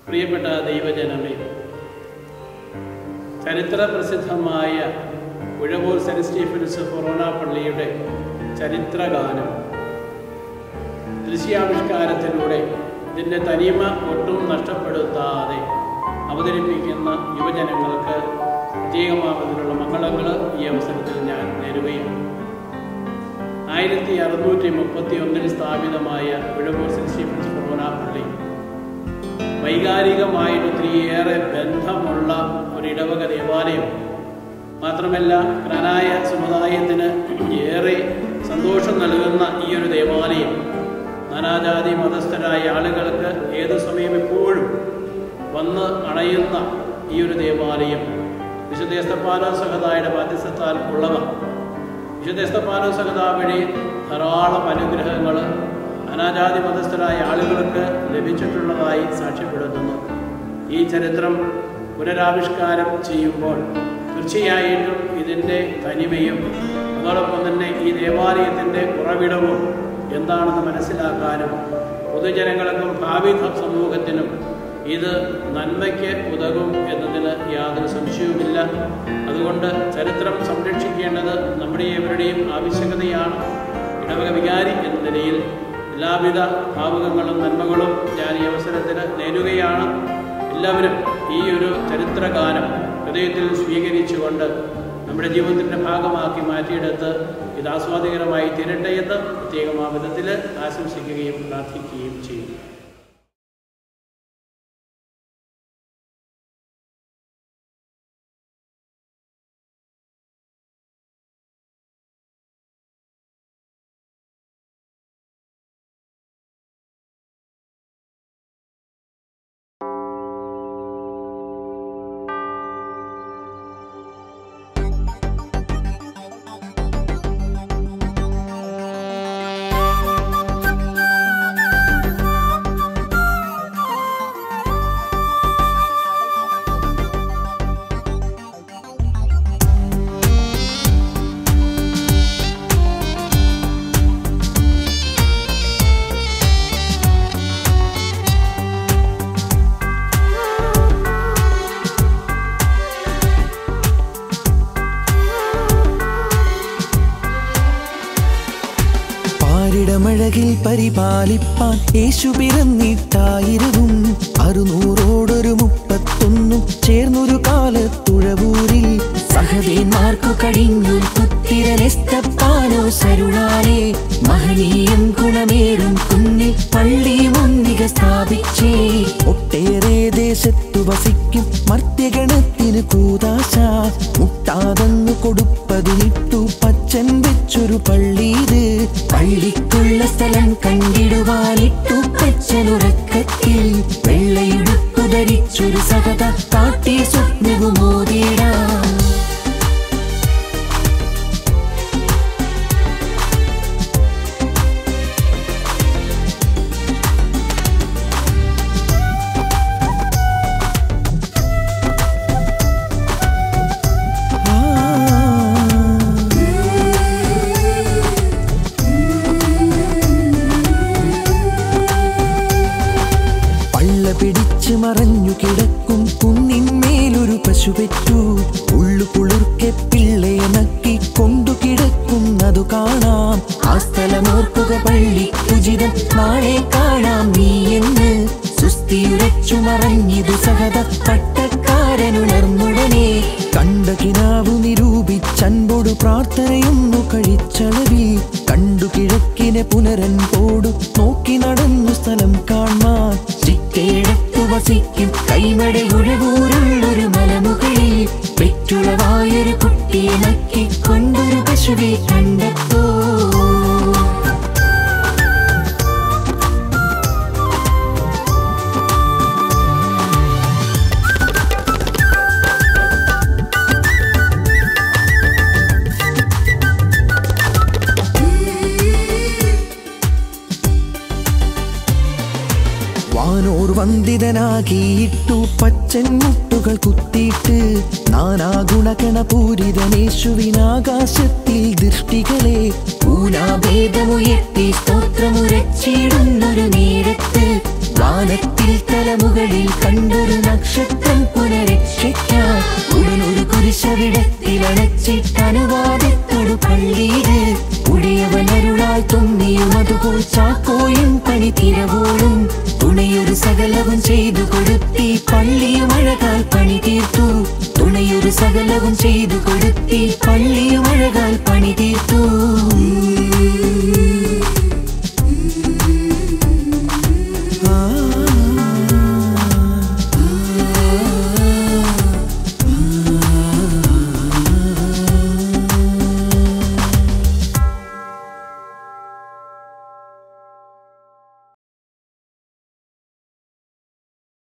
പ്രിയപ്പെട്ട ദൈവജനമേ ചരിത്ര പ്രസിദ്ധമായ ഉഴവൂർ സെൻറ്റ് സ്റ്റീഫൻസ് ഫൊറോന പള്ളിയുടെ ചരിത്രഗാനം ദൃശ്യാവിഷ്കാരത്തിലൂടെ ഇതിൻ്റെ തനിമ ഒട്ടും നഷ്ടപ്പെടുത്താതെ അവതരിപ്പിക്കുന്ന യുവജനങ്ങൾക്ക് പ്രത്യേകമാകുന്നതിനുള്ള മംഗളങ്ങൾ ഈ അവസരത്തിൽ ഞാൻ നേരുകയാണ് ആയിരത്തി അറുന്നൂറ്റി മുപ്പത്തി ഒന്നിൽ സ്ഥാപിതമായ ഉഴവൂർ സെൻറ്റ് സ്റ്റീഫൻസ് ഫൊറോന പള്ളി വൈകാരികമായിട്ട് ഒത്തിരിയേറെ ബന്ധമുള്ള ഒരു ഇടവക ദേവാലയം മാത്രമല്ല ക്രനായ സമുദായത്തിന് ഏറെ സന്തോഷം നൽകുന്ന ഈ ഒരു ദേവാലയം നാനാജാതി മതസ്ഥരായ ആളുകൾക്ക് ഏത് സമയം എപ്പോഴും വന്ന് അണയുന്ന ഈ ഒരു ദേവാലയം വിശുദ്ധ എസ്തപ്പാലോ സഹതായുടെ ബാധ്യസ്ഥത്താൽ ഉള്ളവ വിശുദ്ധ എസ്തപ്പാലോ സഹത വഴി ധാരാളം അനുഗ്രഹങ്ങൾ അനാജാതി മതസ്ഥരായ ആളുകൾക്ക് ലഭിച്ചിട്ടുള്ളതായി സാക്ഷ്യപ്പെടുത്തുന്നു ഈ ചരിത്രം പുനരാവിഷ്കാരം ചെയ്യുമ്പോൾ തീർച്ചയായിട്ടും ഇതിൻ്റെ തനിമയും അതോടൊപ്പം തന്നെ ഈ ദേവാലയത്തിൻ്റെ ഉറവിടവും എന്താണെന്ന് മനസ്സിലാക്കാനും പൊതുജനങ്ങൾക്കും ഭാവി സമൂഹത്തിനും ഇത് നന്മയ്ക്ക് ഉതകും എന്നതിന് യാതൊരു സംശയവുമില്ല അതുകൊണ്ട് ചരിത്രം സംരക്ഷിക്കേണ്ടത് നമ്മുടെ എവരുടെയും ആവശ്യകതയാണ് ഇടവക വികാരി എന്ന നിലയിൽ എല്ലാവിധ ഭാവുകങ്ങളും നന്മകളും ഞാൻ ഈ അവസരത്തിൽ നേരുകയാണ് എല്ലാവരും ഈ ഒരു ചരിത്രഗാനം ഹൃദയത്തിൽ സ്വീകരിച്ചുകൊണ്ട് നമ്മുടെ ജീവിതത്തിൻ്റെ ഭാഗമാക്കി മാറ്റിയെടുത്ത് ഇത് ആസ്വാദികരമായി തീരട്ടെ എന്ന് പ്രത്യേകം ആ വിധത്തിൽ ആശംസിക്കുകയും പ്രാർത്ഥിക്കുകയും ചെയ്യുന്നു പാരിടമഴകിൽ പരിപാലിപ്പാൻ യേശു പിറന്നിട്ടായിരവും അറുന്നൂറോടൊരു മുപ്പത്തൊന്നും ചേർന്നൊരു കാലത്തുഴവൂരിൽ സഹദേന്മാർക്കു കഴിഞ്ഞു പുത്തിരനെസ്തപ്പാനോ സരുണാലേ മഹനീയം ഗുണമേറും കുന്നിൽ പള്ളിയും ഒന്നിക സ്ഥാപിച്ചേ ഒട്ടേറെ ദേശത്തു വസിക്കും മർത്യഗണത്തിന് കൂതാശ മുട്ടാതന്നു കൊടുപ്പതിനിട്ടു പച്ചൻ വെച്ചൊരു പള്ളീത് പള്ളിക്കുള്ള സ്ഥലം കണ്ടിടുവാനിട്ടു പച്ചനുറക്കത്തിൽ വെള്ളയുടുപ്പു ധരിച്ചൊരു സഹത കാട്ടി സ്വപ്നവുമോതിടാം പള്ള പിടിച്ച് മറഞ്ഞു കിടക്കും കുന്നിന്മേലൊരു പശു പെറ്റു ഉള്ളു കുളിർക്കെ പിള്ളയെ നക്കി കൊണ്ടു കിടക്കുന്നതു കാണാം ആ സ്ഥലമോർക്കുക പള്ളി ഉചിതം നാളെ കാണാം നീ എന്ന് സുസ്ഥിയുരച്ചു മറഞ്ഞിതു സഹത പട്ടക്കാരനുണർന്നുടനെ കണ്ട കിനാവു നിരൂപിച്ചൻപൊടു പ്രാർത്ഥനയൊന്നു കഴിച്ചളവി കണ്ടു കിഴക്കിനെ പുനരൻ പോടു നോക്കി നടന്നു സ്ഥലം കാണാൻ ചിറ്റേടത്തു വസിക്കും കൈമട ഉഴവൂരുള്ളൊരു മലമുകളിൽ പെറ്റുളവായൊരു കുട്ടിയെ നക്കിക്കൊണ്ടൊരു പശുവെ കണ്ടെത്തോ വാനോർ വന്ദിതനാകിയിട്ടു പച്ചൻ മുട്ടുകൾ കുത്തിയിട്ട് നാനാ ഗുണഗണ പൂരിതനേശുവിനാകാശത്തിൽ ദൃഷ്ടികളെ ഊനാഭേദമുയർത്തി സ്തോത്രമുരച്ചിടുന്നൊരു നേരത്ത് വാന മാനത്തിൽ തലമുകളിൽ കണ്ടൊരു നക്ഷത്രം പുനരക്ഷിക്കാൻ ഉടനൊരു കുരിശവിടത്തിൽ അണച്ചിട്ടനുവാദത്തോടു പള്ളിയില് ഉടിയവനരുളാൽ തുമ്മിയും അതുപോൽ ചാക്കോയും പണി തിരവോളും തുണയൊരു സകലവും ചെയ്തു കൊടുത്തി പള്ളിയും അഴകാൽ പണി തീർത്തു തുണയൊരു സകലവും ചെയ്തു കൊടുത്തി പള്ളിയും അഴകാൽ പണി തീർത്തു